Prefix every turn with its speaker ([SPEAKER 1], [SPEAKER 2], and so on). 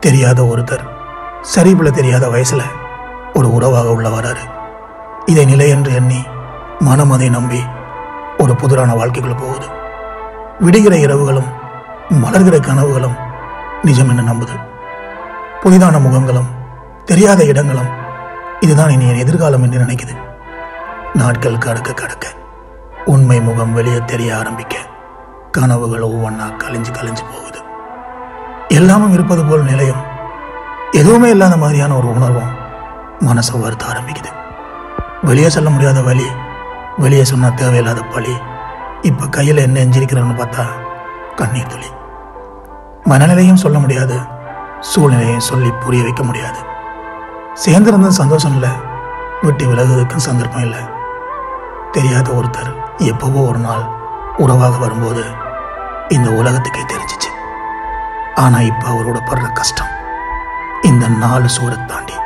[SPEAKER 1] தெரியாத ஒருத்தர் சரிபுல தெரியாத வயசுல ஒரு உறவாக உள்ள வராரு இதை நிலை என்று எண்ணி மனம் அதை நம்பி ஒரு புதிரான வாழ்க்கைக்குள்ள போகுது விடுகிற இரவுகளும் மலர்கிற கனவுகளும் நிஜம் என்று நம்புது புதிதான முகங்களும் தெரியாத இடங்களும் இதுதான் இனி என் எதிர்காலம் என்று நினைக்குது நாட்கள் கடக்க கடக்க உண்மை முகம் வெளியே தெரிய ஆரம்பிக்க கனவுகள் ஒவ்வொன்றா கலைஞ்சு கலைஞ்சு போகுது எல்லாமும் இருப்பது போல் நிலையும் எதுவுமே இல்லாத மாதிரியான ஒரு உணர்வும் மனசை வருத்த ஆரம்பிக்குது வெளியே சொல்ல முடியாத வலி வெளியே சொன்னால் தேவையில்லாத பழி இப்போ கையில் என்ன எஞ்சிருக்கிறோன்னு பார்த்தா கண்ணீர் துளி மனநிலையும் சொல்ல முடியாது சூழ்நிலையும் சொல்லி புரிய வைக்க முடியாது சேர்ந்திருந்தது சந்தோஷம் இல்லை விட்டு விலகுவதற்கும் சந்தர்ப்பம் இல்லை தெரியாத ஒருத்தர் எப்பவோ ஒரு நாள் உறவாக வரும்போது இந்த உலகத்துக்கே தெரிஞ்சிச்சு ஆனால் இப்போ அவரோட படுற கஷ்டம் இந்த நாலு சூரை தாண்டி